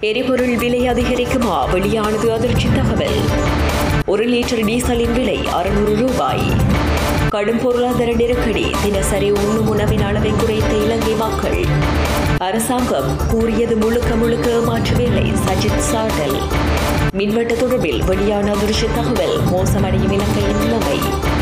எரிபொருள் விலை அதிகரிக்குமா வெளியானது அதிர்ச்சி தகவல் ஒரு லிட்டர் டீசலின் விலை அறுநூறு ரூபாய் கடும் பொருளாதார நெருக்கடி தினசரி உண்ணும் உணவின் அளவை குறைத்த இலங்கை மக்கள் அரசாங்கம் கூறியது முழுக்க முழுக்க ஏமாற்றவில்லை சஜித் சாடல் மின்வெட்டு தொடர்பில் வெளியான அதிர்ச்சி தகவல் மோசமடையும் இலங்கையின் நிலைமை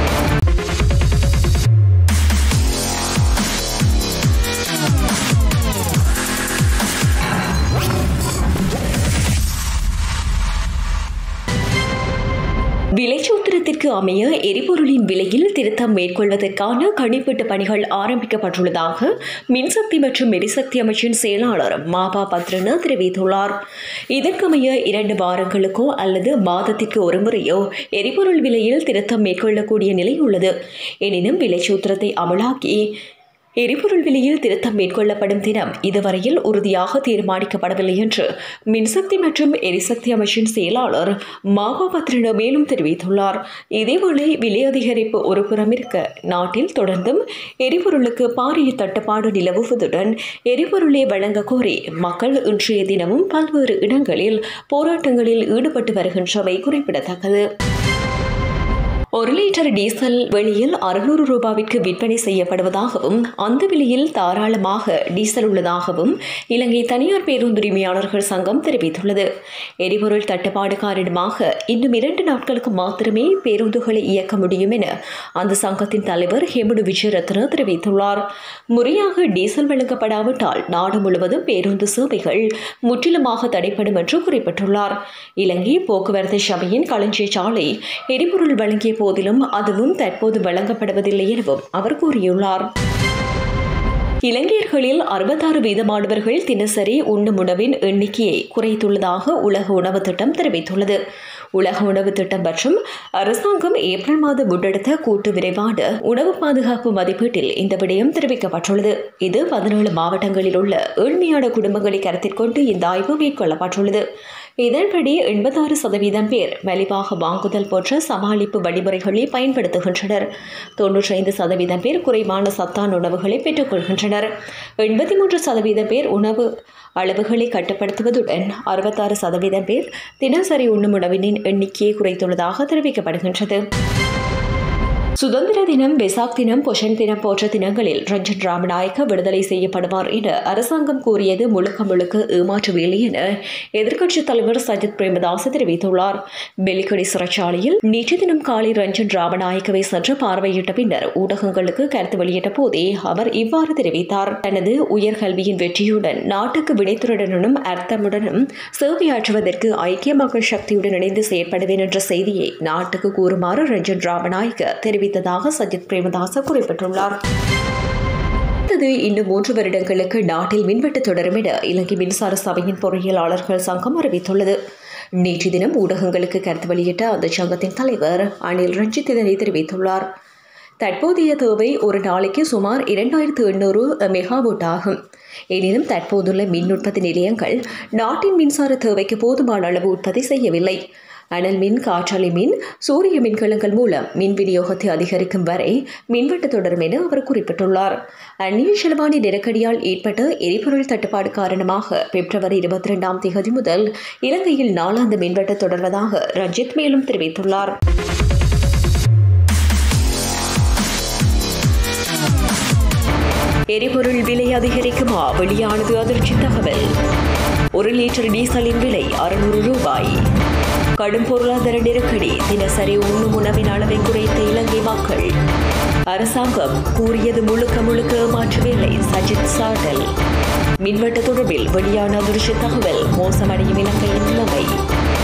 விலைச்சூத்திரத்திற்கு அமைய எரிபொருளின் விலையில் திருத்தம் மேற்கொள்வதற்கான கணிப்பீட்டு பணிகள் ஆரம்பிக்கப்பட்டுள்ளதாக மின்சக்தி மற்றும் எரிசக்தி அமைச்சின் செயலாளர் மாபா பத்ரன தெரிவித்துள்ளார் இதற்கமைய இரண்டு வாரங்களுக்கோ அல்லது மாதத்திற்கு ஒரு முறையோ எரிபொருள் விலையில் திருத்தம் மேற்கொள்ளக்கூடிய நிலை உள்ளது எனினும் விலைச்சூத்திரத்தை அமலாக்கி எரிபொருள் விலையில் திருத்தம் மேற்கொள்ளப்படும் தினம் இதுவரையில் உறுதியாக தீர்மானிக்கப்படவில்லை என்று மின்சக்தி மற்றும் எரிசக்தி அமைச்சின் செயலாளர் மாபாபத்ரன மேலும் தெரிவித்துள்ளார் இதேவேளை விலை அதிகரிப்பு ஒரு புறம் இருக்க நாட்டில் தொடர்ந்தும் எரிபொருளுக்கு பாரிய தட்டுப்பாடு நிலவுவதுடன் எரிபொருளை வழங்க கோரி மக்கள் இன்றைய தினமும் பல்வேறு இடங்களில் போராட்டங்களில் ஈடுபட்டு வருகின்றமை குறிப்பிடத்தக்கது ஒரு லிட்டர் டீசல் வெளியில் அறுநூறு ரூபாவிற்கு விற்பனை செய்யப்படுவதாகவும் அந்த விலையில் தாராளமாக டீசல் உள்ளதாகவும் இலங்கை தனியார் பேருந்துரிமையாளர்கள் சங்கம் தெரிவித்துள்ளது எரிபொருள் தட்டுப்பாடு காரணமாக இன்னும் இரண்டு நாட்களுக்கு மாத்திரமே பேருந்துகளை இயக்க முடியும் என அந்த சங்கத்தின் தலைவர் ஹெமுடு விஜயரத்ன தெரிவித்துள்ளார் முறையாக டீசல் வழங்கப்படாவிட்டால் நாடு முழுவதும் பேருந்து சேவைகள் முற்றிலுமாக தடைப்படும் என்று குறிப்பிட்டுள்ளார் இலங்கை போக்குவரத்து சபையின் களஞ்சிய சாலை எரிபொருள் வழங்கிய போதிலும் அதுவும் தற்போது வழங்கப்படுவதில்லை எனவும் அவர் கூறியுள்ளார் இலங்கையர்களில் அறுபத்தாறு வீதமானவர்கள் தினசரி உண்ணும் உணவின் எண்ணிக்கையை குறைத்துள்ளதாக உலக உணவு திட்டம் தெரிவித்துள்ளது உலக உணவு திட்டம் மற்றும் அரசாங்கம் ஏப்ரல் மாதம் முன்னெடுத்த கூட்டு விரைவான உணவு பாதுகாப்பு மதிப்பீட்டில் இந்த விடயம் தெரிவிக்கப்பட்டுள்ளது இது பதினேழு மாவட்டங்களில் உள்ள ஏழ்மையான குடும்பங்களை கருத்தில் கொண்டு இந்த ஆய்வு மேற்கொள்ளப்பட்டுள்ளது இதன்படி எண்பத்தாறு சதவீதம் பேர் மலிவாக வாங்குதல் போன்ற சமாளிப்பு வழிமுறைகளை பயன்படுத்துகின்றனர் தொன்னூற்றி ஐந்து சதவீதம் பேர் குறைவான சத்தான உணவுகளை பெற்றுக்கொள்கின்றனர் எண்பத்தி மூன்று சதவீதம் பேர் உணவு அளவுகளை கட்டுப்படுத்துவதுடன் அறுபத்தாறு சதவீதம் பேர் தினசரி உண்ணும் உணவினின் எண்ணிக்கையை குறைத்துள்ளதாக தெரிவிக்கப்படுகின்றது சுதந்திர தினம் வெசாக் தினம் பொஷன் தினம் போன்ற தினங்களில் ரஞ்சன் ராமநாயக்க விடுதலை செய்யப்படுவார் என அரசாங்கம் கூறியது முழுக்க முழுக்க ஏமாற்றவில்லை என எதிர்க்கட்சித் தலைவர் சஜித் பிரேமதாஸ் தெரிவித்துள்ளார் வெலிக்கடி சிறைச்சாலையில் நேற்று தினம் காலை ரஞ்சன் ராமநாயக்கவை சென்று பார்வையிட்ட பின்னர் ஊடகங்களுக்கு கருத்து வெளியிட்ட போதே அவர் இவ்வாறு தெரிவித்தார் தனது உயர்கல்வியின் வெற்றியுடன் நாட்டுக்கு வினைத்துறையுடனும் அர்த்தமுடனும் சேவையாற்றுவதற்கு ஐக்கிய மக்கள் சக்தியுடன் இணைந்து செயற்படுவேன் என்ற செய்தியை நாட்டுக்கு கூறுமாறு ரஞ்சன் ராமநாயக்க தெரிவித்தார் தெரிவித்ததாக சஜித் பிரேமதாச குறிப்பிட்டுள்ளார் அடுத்தது இன்னும் மூன்று வருடங்களுக்கு நாட்டில் மின்வெட்டு தொடரும் என இலங்கை மின்சார சபையின் பொறியியலாளர்கள் சங்கம் அறிவித்துள்ளது நேற்று தினம் ஊடகங்களுக்கு கருத்து வெளியிட்ட அந்த சங்கத்தின் தலைவர் அனில் ரஞ்சித் இதனை தெரிவித்துள்ளார் தற்போதைய தேவை ஒரு நாளைக்கு சுமார் இரண்டாயிரத்து எண்ணூறு மெகாவோட் ஆகும் எனினும் தற்போதுள்ள மின் உற்பத்தி நிலையங்கள் நாட்டின் மின்சார தேவைக்கு போதுமான அளவு உற்பத்தி செய்யவில்லை அனல் மின் காற்றாலை மின் சூரிய மின்கலங்கள் மூலம் மின் விநியோகத்தை அதிகரிக்கும் வரை மின்வெட்டு தொடரும் என அவர் குறிப்பிட்டுள்ளார் அந்நிய செலவாணி நெருக்கடியால் ஏற்பட்ட எரிபொருள் தட்டுப்பாடு காரணமாக பிப்ரவரி இருபத்தி இரண்டாம் தேதி முதல் இலங்கையில் நாளாந்த மின்வெட்டு தொடர்வதாக ரஞ்சித் மேலும் தெரிவித்துள்ளார் எரிபொருள் விலை அதிகரிக்குமா வெளியானது அதிர்ச்சி தகவல் ஒரு லிட்டர் டீசலின் விலை அறுநூறு ரூபாய் கடும் பொருளாதார நெருக்கடி தினசரி உண்ணும் உணவின் அளவை குறைத்த இலங்கை மக்கள் அரசாங்கம் கூறியது முழுக்க முழுக்க ஏமாற்றவில்லை சஜித் சாடல் மின்வெட்டு தொடர்பில் வெளியான அதிர்ச்சி தகவல் மோசமடையும் இலங்கையின் நிலைமை